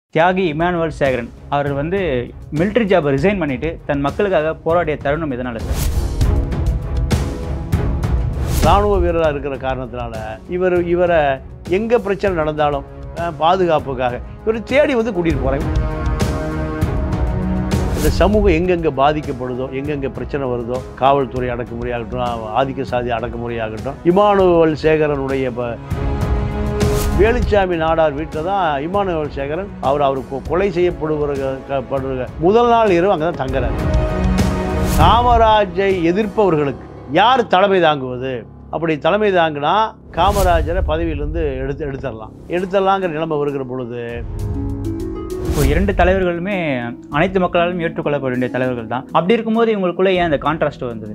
தியாகி இமானுவல் சேகரன் அவர் வந்து military ஜாபை ரிசைன் பண்ணிட்டு தன் மக்களுக்காக போராடிய தருணம் எதனால சார் ராணுவ வீரராக இருக்கிற காரணத்தினால இவர் இவரை எங்கே பிரச்சனை நடந்தாலும் அஹ், பாதுகாப்புக்காக இவர் தேடி வந்து கூட்டிகிட்டு போகிறாங்க இந்த சமூகம் எங்கெங்கே பாதிக்கப்படுதோ எங்கெங்கே பிரச்சனை வருதோ காவல்துறை அடக்குமுறையாகட்டும் ஆதிக்க சாதி அடக்குமுறையாகட்டும் இமானுவல் சேகரனுடைய இப்போ வேலுச்சாமி நாடார் வீட்டில் தான் இமானுவல் சேகரன் அவர் அவர் கொ- கொலை செய்யப்படுகிற க- படுகிற முதல் நாள் இரவு அங்கே தான் தங்குறாரு காமராஜை எதிர்ப்பவர்களுக்கு யார் தலைமை தாங்குவது அப்படி தலைமை தாங்கினா காமராஜரை பதவியிலிருந்து எடுத்து எடுத்துடலாம் எடுத்துடலாங்கிற நிலைமை வருகிற பொழுது இப்போ இரண்டு தலைவர்களுமே அனைத்து மக்களாலும் ஏற்றுக்கொள்ளப்பட வேண்டிய தலைவர்கள் தான் அப்படி இருக்கும்போது இவங்களுக்குள்ள ஏன் அந்த கான்ட்ராஸ்ட் வந்தது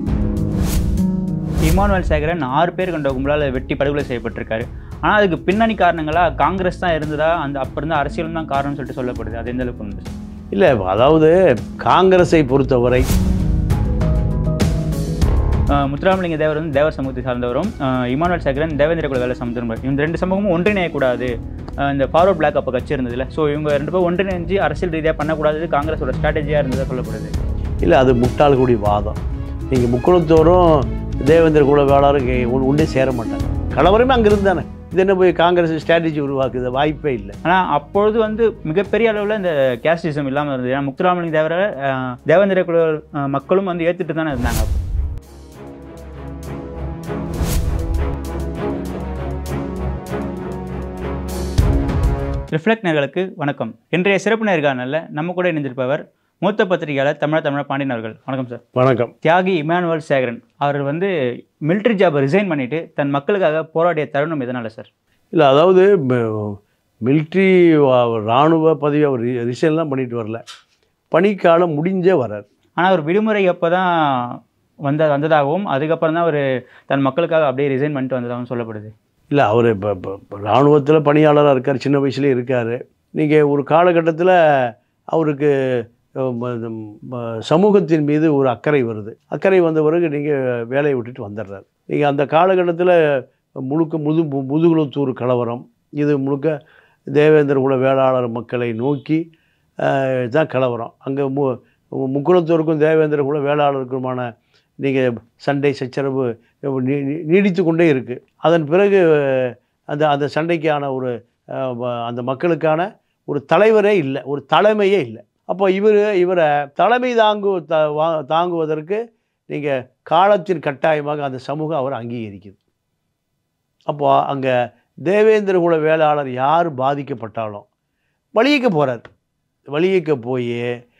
இமானுவல் சேகரன் ஆறு பேர் கொண்ட கும்பலால் வெட்டி படுகொலை செய்யப்பட்டிருக்காரு ஆனால் அதுக்கு பின்னணி காரணங்களாக காங்கிரஸ் தான் இருந்ததா அந்த அப்போ இருந்த அரசியலும் தான் காரணம்னு சொல்லிட்டு சொல்லப்படுது அது எந்த அளவுக்கு உண்டு இல்லை அதாவது காங்கிரஸை பொறுத்தவரை அஹ் முத்துராமலிங்க தேவர் வந்து தேவர் சமூகத்தை சார்ந்தவரும் அஹ் இமானுவல் சேகரன் தேவேந்திர குல வேலை சமுத்திரம் இந்த ரெண்டு சமூகமும் ஒன்றிணையக்கூடாது அஹ் இந்த ஃபார்வர்ட் பிளாக் அப்போ கட்சி இருந்ததுல ஸோ இவங்க ரெண்டு பேரும் ஒன்றிணைஞ்சு அரசியல் ரீதியாக பண்ணக்கூடாது காங்கிரஸோட ஸ்ட்ராட்டஜியாக இருந்ததா சொல்லப்படுது இல்லை அது முட்டாள்குடி வாதம் நீங்கள் முக்குளத்தோறும் தேவேந்திர குல வேளாரும் இங்கே ஒ- ஒன்றே சேர மாட்டாங்க கலவரமே அங்கே இருந்தானே இது என்ன போய் காங்கிரஸ் ஸ்ட்ராட்டஜி உருவாக்குது வாய்ப்பே இல்லை ஆனால் அப்பொழுது வந்து மிகப்பெரிய அளவில் இந்த கேஸ்டிசம் இல்லாமல் இருந்தது ஏன்னா முத்துராமலிங்க தேவர அஹ், தேவேந்திர குல அஹ், மக்களும் வந்து ஏற்றுட்டு தானே இருந்தாங்க அப்போ. ரிஃப்ளெக்ட் நேர்களுக்கு வணக்கம் இன்றைய சிறப்பு நேர்காணலில் நம்ம கூட இணைந்திருப்பவர் மூத்த பத்திரிகையாளர் தமிழ தமிழ பாண்டியன் அவர்கள் வணக்கம் சார் வணக்கம் தியாகி இமானுவல் சேகரன் அவர் வந்து military ஜாபை ரிசைன் பண்ணிட்டு தன் மக்களுக்காக போராடிய தருணம் எதனால சார் இல்லை அதாவது மிலிட்ரி இராணுவ பதவி அவர் ரிசைன்லாம் பண்ணிட்டு வரல பணிக்காலம் முடிஞ்சே வரார் ஆனால் அவர் விடுமுறை அப்போ தான் வந்த வந்ததாகவும் அதுக்கப்புறம் தான் அவர் தன் மக்களுக்காக அப்படியே ரிசைன் பண்ணிட்டு வந்ததாகவும் சொல்லப்படுது இல்லை அவர் இப்போ இப்போ இராணுவத்தில் பணியாளராக இருக்கார் சின்ன வயசுலேயே இருக்கார் நீங்கள் ஒரு காலகட்டத்தில் அவருக்கு அஹ், ம- இந்த ம- சமூகத்தின் மீது ஒரு அக்கறை வருது அக்கறை வந்த பிறகு நீங்கள் வேலையை விட்டுட்டு வந்துடுறாரு நீங்கள் அந்த காலகட்டத்தில் முழுக்க முது மு- முதுகுளத்தூர் கலவரம் இது முழுக்க தேவேந்திர குல வேளாளர் மக்களை நோக்கி அஹ், தான் கலவரம் அங்கே மு முக்குளத்தூருக்கும் தேவேந்திர குல வேளாளருக்குமான நீங்கள் சண்டை சச்சரவு நீ- நீ- நீடித்து கொண்டே இருக்குது அதன் பிறகு அந்த அந்த சண்டைக்கான ஒரு அஹ், வ- அந்த மக்களுக்கான ஒரு தலைவரே இல்லை ஒரு தலைமையே இல்லை அப்போ இவர் இவரை தலைமை தாங்கு த வா- தாங்குவதற்கு நீங்கள் காலத்தின் கட்டாயமாக அந்த சமூகம் அவர் அங்கீகரிக்குது அப்போ அங்கே தேவேந்திர குல வேளாளர் யார் பாதிக்கப்பட்டாலும் வழியிக்க போகிறார் வழியிக்க போய்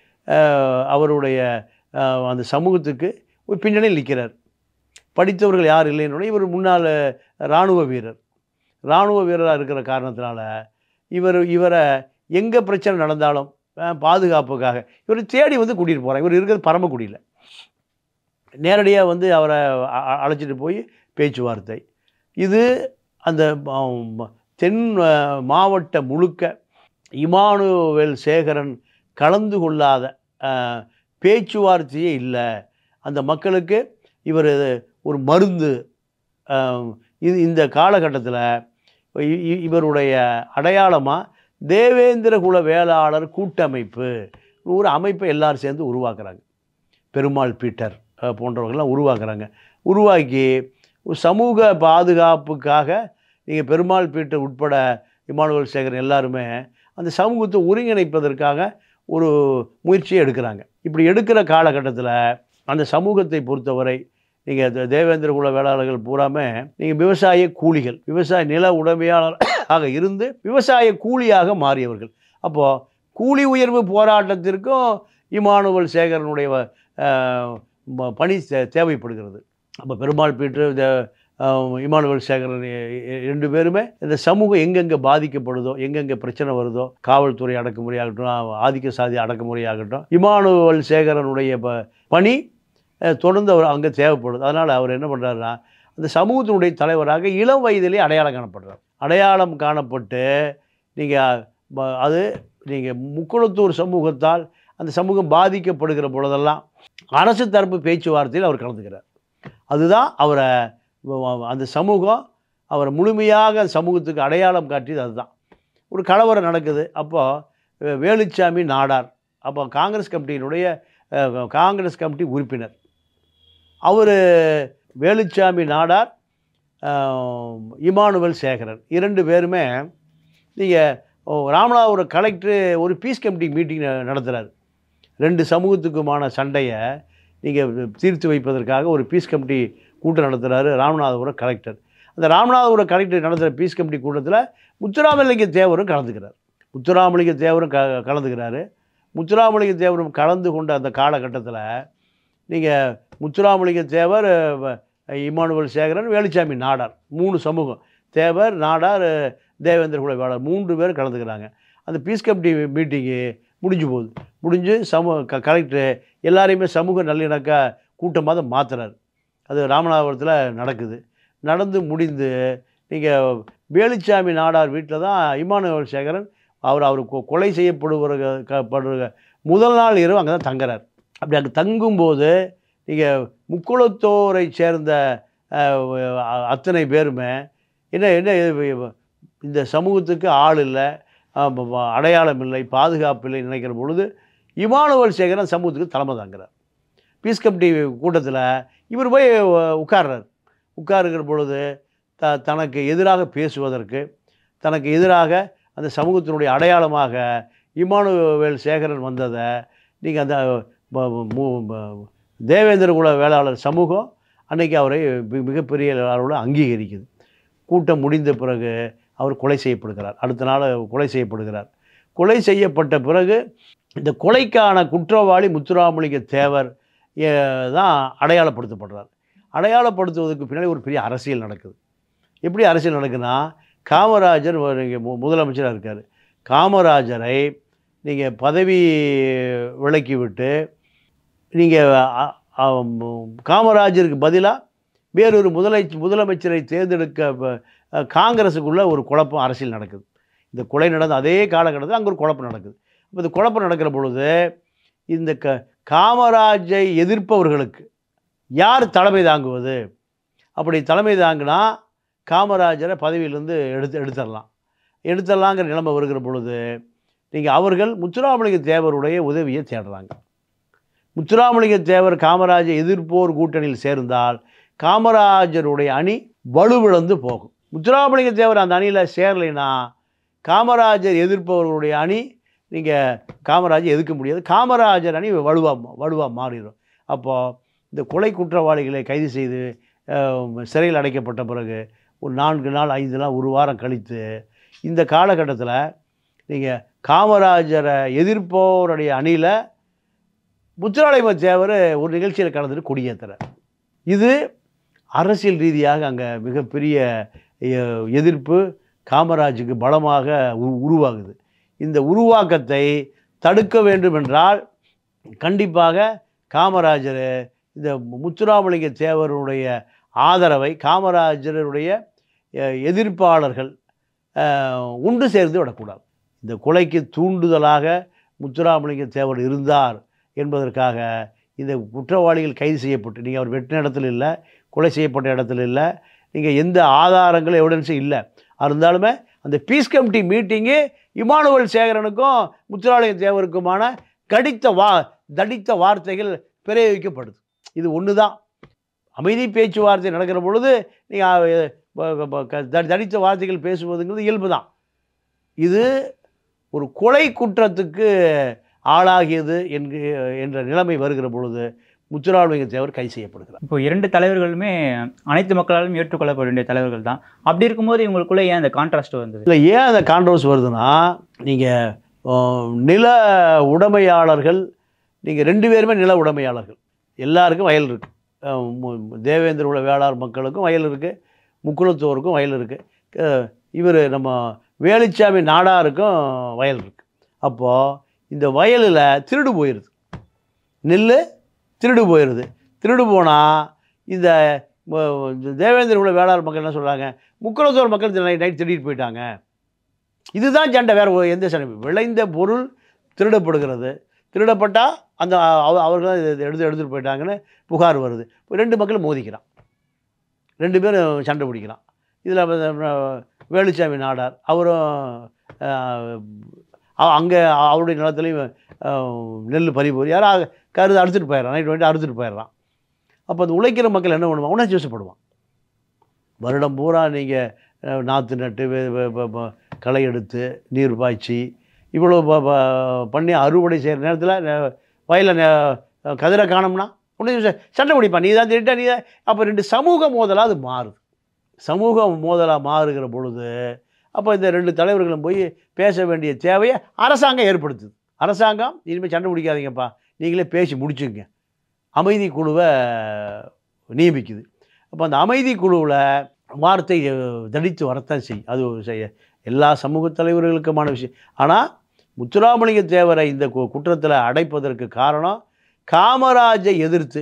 அவருடைய அஹ், அந்த சமூகத்துக்கு ஒரு பின்னணியில் நிற்கிறார் படித்தவர்கள் யார் இல்லைன்னு இவர் முன்னாள் இராணுவ வீரர் இராணுவ வீரராக இருக்கிற காரணத்தினால இவர் இவரை எங்கே பிரச்சனை நடந்தாலும் அஹ், பாதுகாப்புக்காக இவர் தேடி வந்து கூட்டிகிட்டு போகிறாங்க இவர் இருக்கிறது பரமக்குடியில் நேரடியாக வந்து அவரை அ- அ- அழைச்சிட்டு போய் பேச்சுவார்த்தை இது அந்த ம- தென் அஹ், மாவட்ட முழுக்க இமானுவேல் சேகரன் கலந்து கொள்ளாத அஹ், பேச்சுவார்த்தையே இல்லை அந்த மக்களுக்கு இவர் ஒரு மருந்து அஹ், இது இந்த காலகட்டத்தில் இவருடைய அடையாளமாக தேவேந்திர குல வேளாளர் கூட்டமைப்பு ஒரு அமைப்பை எல்லாரும் சேர்ந்து உருவாக்குறாங்க பெருமாள் பீட்டர் அஹ், போன்றவர்கள்லாம் உருவாக்குறாங்க உருவாக்கி ஒரு சமூக பாதுகாப்புக்காக நீங்கள் பெருமாள் பீட்டர் உட்பட இமானுவல் சேகரன் எல்லாருமே அந்த சமூகத்தை ஒருங்கிணைப்பதற்காக ஒரு முயற்சியை எடுக்கிறாங்க இப்படி எடுக்கிற காலகட்டத்தில் அந்த சமூகத்தை பொறுத்தவரை நீங்கள் தேவேந்திர குல வேளாளர்கள் பூராமே நீங்கள் விவசாய கூலிகள் விவசாய நில உடைமையாளர் ஆக இருந்து விவசாய கூலியாக மாறியவர்கள் அப்போது கூலி உயர்வு போராட்டத்திற்கும் இமானுவல் சேகரனுடைய அஹ், ம- பணி தே- தேவைப்படுகிறது அப்போ பெருமாள் பீட்டு இந்த அஹ், இமானுவல் சேகரன் எ- எ- ரெண்டு பேருமே இந்த சமூகம் எங்கெங்கே பாதிக்கப்படுதோ எங்கெங்கே பிரச்சனை வருதோ காவல்துறை அடக்குமுறையாகட்டும் ஆதிக்க சாதி அடக்குமுறையாகட்டும் இமானுவல் சேகரனுடைய ப- பணி அஹ், தொடர்ந்து அவர் அங்கே தேவைப்படுது அதனால் அவர் என்ன பண்ணுறாருன்னா அந்த சமூகத்தினுடைய தலைவராக இளம் வயதிலே அடையாளம் காணப்படுறார் அடையாளம் காணப்பட்டு நீங்கள் அது நீங்கள் முக்குளத்தூர் சமூகத்தால் அந்த சமூகம் பாதிக்கப்படுகிற பொழுதெல்லாம் அரசு தரப்பு பேச்சுவார்த்தையில் அவர் கலந்துக்கிறார் அதுதான் அவரை வ- வ- அந்த சமூகம் அவரை முழுமையாக சமூகத்துக்கு அடையாளம் காட்டியது அதுதான் ஒரு கலவரம் நடக்குது அப்போது வேலுச்சாமி நாடார் அப்போ காங்கிரஸ் கமிட்டியினுடைய அஹ், காங்கிரஸ் கமிட்டி உறுப்பினர் அவர் வேலுச்சாமி நாடார் அஹ், இமானுவேல் சேகரன் இரண்டு பேருமே நீங்கள் ராமநாதபுரம் கலெக்டர் ஒரு பீஸ் கமிட்டி மீட்டிங் நடத்துகிறார் ரெண்டு சமூகத்துக்குமான சண்டையை நீங்கள் தீர்த்து வைப்பதற்காக ஒரு பீஸ் கமிட்டி கூட்டம் நடத்துகிறாரு ராமநாதபுரம் கலெக்டர் அந்த ராமநாதபுரம் கலெக்டர் நடத்துகிற பீஸ் கமிட்டி கூட்டத்தில் முத்துராமலிங்க தேவரும் கலந்துக்கிறார் முத்துராமலிங்க தேவரும் க கலந்துக்கிறாரு முத்துராமலிங்க தேவரும் கலந்து கொண்ட அந்த காலகட்டத்தில் நீங்கள் முத்துராமலிங்க தேவர் அஹ், இமானுவேல் சேகரன் வேலுச்சாமி நாடார் மூணு சமூகம் தேவர் நாடார் அஹ், தேவேந்திர குல வேளார் மூன்று பேர் கலந்துக்கிறாங்க அந்த பீஸ் கமிட்டி மீட்டிங்கு முடிஞ்சு போகுது முடிஞ்சு சமூக க கலெக்டரு எல்லாரையுமே சமூக நல்லிணக்க கூட்டமாக தான் மாற்றுறாரு அது ராமநாதபுரத்தில் நடக்குது நடந்து முடிந்து நீங்கள் வேலுச்சாமி நாடார் வீட்டில் தான் இமானுவேல் சேகரன் அவர் அவர் கொ- கொலை செய்யப்படுகிற க- படுற முதல் நாள் இரவு அங்கே தான் தங்குறார் அப்படி அங்கே தங்கும்போது நீங்கள் முக்குளத்தோரை சேர்ந்த அஹ், அ- அத்தனை பேருமே என்ன என்ன இது, இந்த சமூகத்துக்கு ஆள் இல்லை அஹ், ப- ப- அடையாளம் இல்லை பாதுகாப்பு இல்லை நினைக்கிற பொழுது இமானுவல் சேகரன் சமூகத்துக்கு தலைமை தாங்கிறார் பீஸ் கமிட்டி கூட்டத்தில் இவர் போய் உ- உட்கார்றார் உட்காருகிற பொழுது த தனக்கு எதிராக பேசுவதற்கு தனக்கு எதிராக அந்த சமூகத்தினுடைய அடையாளமாக இமானுவேல் சேகரன் வந்ததை நீங்கள் அந்த ப- மு- ப- தேவேந்திர குல வேளாளர் சமூகம் அன்னைக்கு அவரை மி- மிகப்பெரிய அளவில் அங்கீகரிக்குது கூட்டம் முடிந்த பிறகு அவர் கொலை செய்யப்படுகிறார் அடுத்த நாள் கொலை செய்யப்படுகிறார் கொலை செய்யப்பட்ட பிறகு இந்த கொலைக்கான குற்றவாளி முத்துராமலிங்க தேவர் ஏ, தான் அடையாளப்படுத்தப்படுறார் அடையாளப்படுத்துவதற்கு பின்னாடி ஒரு பெரிய அரசியல் நடக்குது எப்படி அரசியல் நடக்குதுன்னா காமராஜர் ஒரு இங்க மு- முதலமைச்சராக இருக்கார் காமராஜரை நீங்கள் பதவி விலக்கி விட்டு நீங்கள் காமராஜருக்கு பதிலாக வேறொரு முதலை முதலமைச்சரை தேர்ந்தெடுக்க ப- அஹ், காங்கிரஸுக்குள்ள ஒரு குழப்பம் அரசியல் நடக்குது இந்த கொலை நடந்த அதே காலகட்டத்தில் அங்கே ஒரு குழப்பம் நடக்குது அப்போ இந்த குழப்பம் நடக்கிற பொழுது இந்த க காமராஜை எதிர்ப்பவர்களுக்கு யார் தலைமை தாங்குவது அப்படி தலைமை தாங்கினா காமராஜரை பதவியிலேருந்து எடுத்து எடுத்துடலாம் எடுத்துடலாங்கிற நிலைமை வருகிற பொழுது நீங்கள் அவர்கள் முத்துராமலிங்க தேவருடைய உதவியை தேடுறாங்க முத்துராமலிங்க தேவர் காமராஜை எதிர்ப்போர் கூட்டணியில் சேர்ந்தால் காமராஜருடைய அணி வலுவிழந்து போகும் முத்துராமலிங்க தேவர் அந்த அணியில் சேரலைன்னா காமராஜர் எதிர்ப்பவர்களுடைய அணி நீங்கள் காமராஜர் எதிர்க்க முடியாது காமராஜர் அணி வலுவாக வலுவாக மாறிடும் அப்போது இந்த கொலை குற்றவாளிகளை கைது செய்து அஹ், சிறையில் அடைக்கப்பட்ட பிறகு ஒரு நான்கு நாள் ஐந்து நாள் ஒரு வாரம் கழித்து இந்த காலகட்டத்தில் நீங்கள் காமராஜரை எதிர்ப்போருடைய அணியில் முத்துராமலிங்க தேவர் ஒரு நிகழ்ச்சியில் கலந்துட்டு கொடியேற்றுறார் இது அரசியல் ரீதியாக அங்கே மிகப்பெரிய எ- எதிர்ப்பு காமராஜுக்கு பலமாக உரு- உருவாகுது இந்த உருவாக்கத்தை தடுக்க வேண்டும் என்றால் கண்டிப்பாக காமராஜர் இந்த முத்துராமலிங்க தேவருடைய ஆதரவை காமராஜருடைய அஹ், எதிர்ப்பாளர்கள் அஹ், உண்டு சேர்ந்து விடக்கூடாது இந்த கொலைக்கு தூண்டுதலாக முத்துராமலிங்க தேவர் இருந்தார் என்பதற்காக இந்த குற்றவாளிகள் கைது செய்யப்பட்டு நீங்கள் அவர் வெட்டின இடத்துல இல்லை கொலை செய்யப்பட்ட இடத்துல இல்லை நீங்கள் எந்த ஆதாரங்களும் எவிடன்ஸும் இல்லை அது இருந்தாலுமே அந்த பீஸ் கமிட்டி மீட்டிங்கு இமானுவல் சேகரனுக்கும் முத்துராமலிங்க தேவருக்குமான கடித்த வா தடித்த வார்த்தைகள் பிரயோகிக்கப்படுது இது ஒன்று தான் அமைதி பேச்சுவார்த்தை நடக்கிற பொழுது நீங்கள் தடித்த வார்த்தைகள் பேசுவதுங்கிறது இயல்பு தான் இது ஒரு கொலை குற்றத்துக்கு ஆளாகியது என்க என்ற நிலைமை வருகிற பொழுது முத்துராமலிங்க தேவர் கைது செய்யப்படுகிறார் இப்போ இரண்டு தலைவர்களுமே அனைத்து மக்களாலும் ஏற்றுக்கொள்ளப்பட வேண்டிய தலைவர்கள் தான் அப்படி இருக்கும்போது இவங்களுக்குள்ள ஏன் அந்த கான்ட்ராஸ்ட் வந்தது இல்லை ஏன் அந்த கான்ட்ரவர்ஸ் வருதுன்னா நீங்கள் நில உடைமையாளர்கள் நீங்கள் ரெண்டு பேருமே நில உடைமையாளர்கள் எல்லாருக்கும் வயல் இருக்குது தேவேந்திர குல வேளார் மக்களுக்கும் வயல் இருக்குது முக்குளத்தோருக்கும் வயல் இருக்குது இவர் நம்ம வேலுச்சாமி நாடாருக்கும் வயல் இருக்குது அப்போது இந்த வயலில் திருடு போயிடுது நெல் திருடு போயிடுது திருடு போனால் இந்த ம- இந்த தேவேந்திர குல வேளார் மக்கள் என்ன சொல்கிறாங்க முக்குளத்தோர் மக்கள் நைட் நைட் திருடிட்டு போயிட்டாங்க இதுதான் சண்டை வேறு எந்த சண்டை விளைந்த பொருள் திருடப்படுகிறது திருடப்பட்டால் அந்த அவ- அவர்கள் தான் இதை எடுத்து எடுத்துகிட்டு போயிட்டாங்கன்னு புகார் வருது இப்போ ரெண்டு மக்களும் மோதிக்கிறான் ரெண்டு பேரும் சண்டை பிடிக்கிறான் இதில் வேலுச்சாமி நாடார் அவரும் அங்கே அவருடைய நிலத்துலையும் நெல் பறிபோர் யாரோ கருது அறுத்துட்டு போயிடறான் நைட் வந்துட்டு அறுத்துட்டு போயிடுறான் அப்போ அந்த உழைக்கிற மக்கள் என்ன பண்ணுவான் உணர்ச்சி வசப்படுவான் வருடம் பூரா நீங்கள் நாற்று நட்டு வே- வே- வே- வே- களை எடுத்து நீர் பாய்ச்சி இவ்வளோ ப- ப- பண்ணி அறுவடை செய்கிற நேரத்தில் வயலில் கதிரை காணோம்னா உடனே சண்டை பிடிப்பான் நீ தான் திருட்ட நீ தான் அப்போ ரெண்டு சமூக மோதலாக அது மாறுது சமூக மோதலாக மாறுகிற பொழுது அப்போ இந்த ரெண்டு தலைவர்களும் போய் பேச வேண்டிய தேவையை அரசாங்கம் ஏற்படுத்துது அரசாங்கம் இனிமேல் சண்டை பிடிக்காதீங்கப்பா நீங்களே பேசி முடிச்சுங்க அமைதி குழுவை நியமிக்குது அப்போ அந்த அமைதி குழுவில் வார்த்தை அஹ், தடித்து வரத்தான் செய்யும் அது ஒரு செய்ய எல்லா சமூக தலைவர்களுக்குமான விஷயம் ஆனால் முத்துராமலிங்க தேவரை இந்த குற்றத்தில் அடைப்பதற்கு காரணம் காமராஜை எதிர்த்து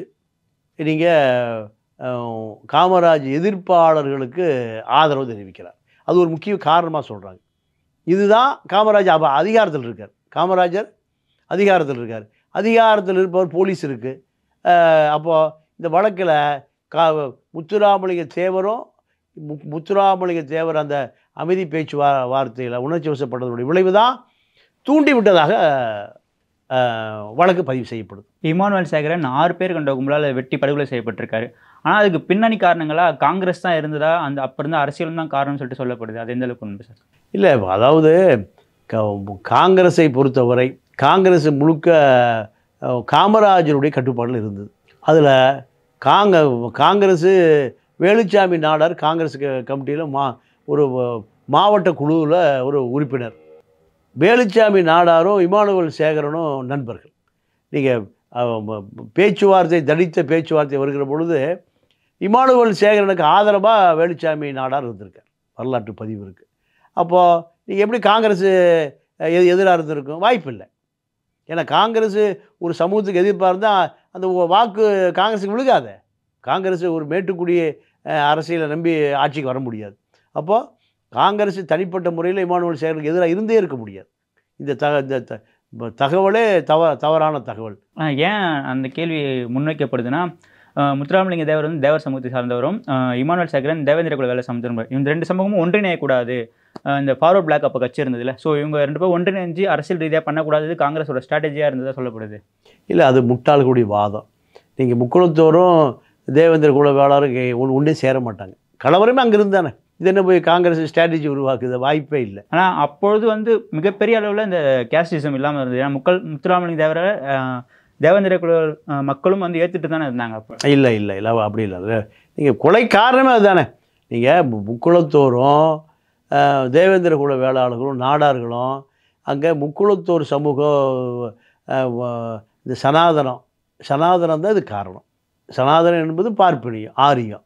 நீங்கள் காமராஜ் எதிர்ப்பாளர்களுக்கு ஆதரவு தெரிவிக்கிறார் அது ஒரு முக்கிய காரணமாக சொல்கிறாங்க இதுதான் காமராஜ் அப்போ அதிகாரத்தில் இருக்கார் காமராஜர் அதிகாரத்தில் இருக்கார் அதிகாரத்தில் இருப்பவர் போலீஸ் இருக்குது அப்போது இந்த வழக்கில் கா முத்துராமலிங்க தேவரும் மு- முத்துராமலிங்க தேவர் அந்த அமைதி பேச்சு வா வார்த்தையில் உணர்ச்சி வசப்பட்டதனுடைய விளைவு தான் தூண்டி விட்டதாக அஹ், வழக்கு பதிவு செய்யப்படுது இமானுவேல் சேகரன் ஆறு பேர் கொண்ட கும்பலால் வெட்டி படுகொலை செய்யப்பட்டிருக்காரு ஆனால் அதுக்கு பின்னணி காரணங்களாக காங்கிரஸ் தான் இருந்ததா அந்த அப்போ இருந்த அரசியலும் தான் காரணம்னு சொல்லிட்டு சொல்லப்படுது அது எந்த அளவுக்கு உண்மை சார் இல்லை அதாவது க- காங்கிரஸை பொறுத்தவரை காங்கிரஸ் முழுக்க அஹ், காமராஜருடைய கட்டுப்பாட்டில் இருந்தது அதில் காங்க காங்கிரஸ் வேலுச்சாமி நாடார் காங்கிரஸ் கமிட்டியில் மா ஒரு வ- மாவட்ட குழுவில் ஒரு உறுப்பினர் வேலுச்சாமி நாடாரும் இமானுவல் சேகரனும் நண்பர்கள் நீங்கள் பேச்சுவார்த்தை தடித்த பேச்சுவார்த்தை வருகிற பொழுது இமானுவல் சேகரனுக்கு ஆதரவாக வேலுச்சாமி நாடார் இருந்திருக்கார் வரலாற்று பதிவு இருக்குது அப்போது நீங்கள் எப்படி காங்கிரஸ் எதிராக இருந்திருக்கும் வாய்ப்பு இல்லை ஏன்னா காங்கிரஸ் ஒரு சமூகத்துக்கு எதிர்ப்பாக இருந்தால் அந்த ஒ- வாக்கு காங்கிரஸுக்கு விழுகாத காங்கிரஸ் ஒரு மேட்டுக்குடி அஹ், அரசியலை நம்பி ஆட்சிக்கு வர முடியாது அப்போது காங்கிரஸ் தனிப்பட்ட முறையில் இமானுவல் சேகருக்கு எதிராக இருந்தே இருக்க முடியாது இந்த த இந்த த- ப- தகவலே தவ தவறான தகவல் ஆஹ் ஏன் அந்த கேள்வி முன்வைக்கப்படுதுன்னா ஆஹ் முத்துராமலிங்க தேவர் வந்து தேவர் சமூகத்தை சார்ந்தவரும் ஆஹ் இமானுவேல் சேகரன் தேவேந்திர குல வேலை சமுத்திரம் இந்த ரெண்டு சமூகமும் ஒன்றிணையக்கூடாது ஆஹ் இந்த ஃபார்வர்ட் பிளாக் அப்போ கட்சி இருந்ததுல ஸோ இவங்க ரெண்டு பேரும் ஒன்றிணைஞ்சு அரசியல் ரீதியாக பண்ணக்கூடாது காங்கிரஸோட ஸ்ட்ராட்டஜியாக இருந்ததா சொல்லப்படுது இல்லை அது முட்டாள்களுடைய வாதம் நீங்கள் முக்குளத்தோறும் தேவேந்திர குல வேளாரும் ஒன்றே சேர மாட்டாங்க கலவரமே அங்கே இருந்தானே இது என்ன போய் காங்கிரஸ் ஸ்ட்ராட்டஜி உருவாக்குது வாய்ப்பே இல்லை ஆனால் அப்பொழுது வந்து மிகப்பெரிய அளவில் இந்த கேஸ்டிசம் இல்லாமல் இருந்தது ஏன்னா முக்கள் முத்துராமலிங்க தேவரை ஆஹ் தேவேந்திர குல ஆஹ் மக்களும் வந்து ஏற்றுட்டு தானே இருந்தாங்க அப்போ இல்லை இல்லை இல்லை அப்படி இல்லை அது நீங்கள் கொலை காரணமே அதுதானே நீங்கள் முக்குளத்தோரும் அஹ், தேவேந்திர குல வேளாளர்களும் நாடார்களும் அங்கே முக்குளத்தோர் சமூகம் அஹ், வ- இந்த சனாதனம் சனாதனம் தான் இது காரணம் சனாதனம் என்பது பார்ப்பனியம் ஆரியம்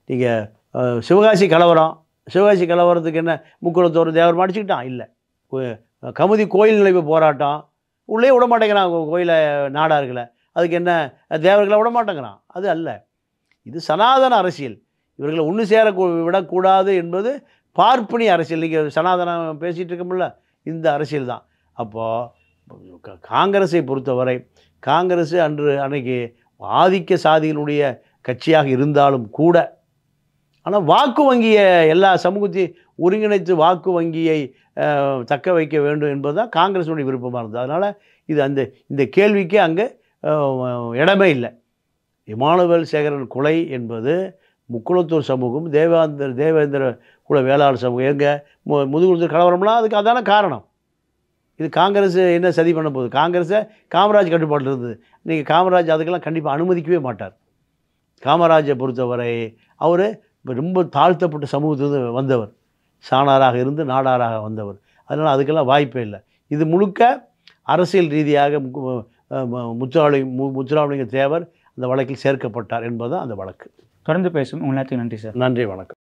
நீங்கள் சிவகாசி கலவரம் சிவகாசி கலவரத்துக்கு என்ன முக்குளத்தோர் தேவர் மாடிச்சுக்கிட்டான் இல்லை கோ- கமுதி கோயில் நிலைவு போராட்டம் உள்ளே விட மாட்டேங்கிறான் கோ- கோயிலை நாடார்களை அதுக்கு என்ன தேவர்களை விட மாட்டேங்கிறான் அது அல்ல இது சனாதன அரசியல் இவர்களை ஒன்று சேர கு- விடக்கூடாது என்பது பார்ப்பனி அரசியல் நீங்கள் சனாதனம் பேசிகிட்டு இருக்கோம்ல இந்த அரசியல் தான் அப்போது காங்கிரஸை பொறுத்தவரை காங்கிரஸ் அன்று அன்னைக்கு ஆதிக்க சாதிகளுடைய கட்சியாக இருந்தாலும் கூட ஆனால் வாக்கு வங்கியை எல்லா சமூகத்தையும் ஒருங்கிணைத்து வாக்கு வங்கியை அஹ், தக்க வைக்க வேண்டும் என்பது தான் காங்கிரஸுடைய விருப்பமாக இருந்தது அதனால் இது அந்த இந்த கேள்விக்கு அங்கே அஹ், இடமே இல்லை இமானுவேல் சேகரன் கொலை என்பது முக்குளத்தூர் சமூகம் தேவாந்தர் தேவேந்திர குல வேளாளர் சமூகம் எங்கே மு முதுகுளத்தூர் கலவரம்லாம் அதுக்கு அதான காரணம் இது காங்கிரஸ் என்ன சதி பண்ண போகுது காங்கிரஸை காமராஜ் கட்டுப்பாட்டில் இருந்தது நீங்கள் காமராஜ் அதுக்கெல்லாம் கண்டிப்பாக அனுமதிக்கவே மாட்டார் காமராஜை பொறுத்தவரை அவர் ரொம்ப தாழ்த்தப்பட்ட சமூகத்திலிருந்து வந்தவர் சாணாராக இருந்து நாடாராக வந்தவர் அதனால் அதுக்கெல்லாம் வாய்ப்பே இல்லை இது முழுக்க அரசியல் ரீதியாக மு- மு- முத்துராமலி மு முத்துராமலிங்க தேவர் அந்த வழக்கில் சேர்க்கப்பட்டார் என்பதுதான் அந்த வழக்கு தொடர்ந்து பேசும் உங்கள் நேரத்துக்கு நன்றி சார் நன்றி வணக்கம்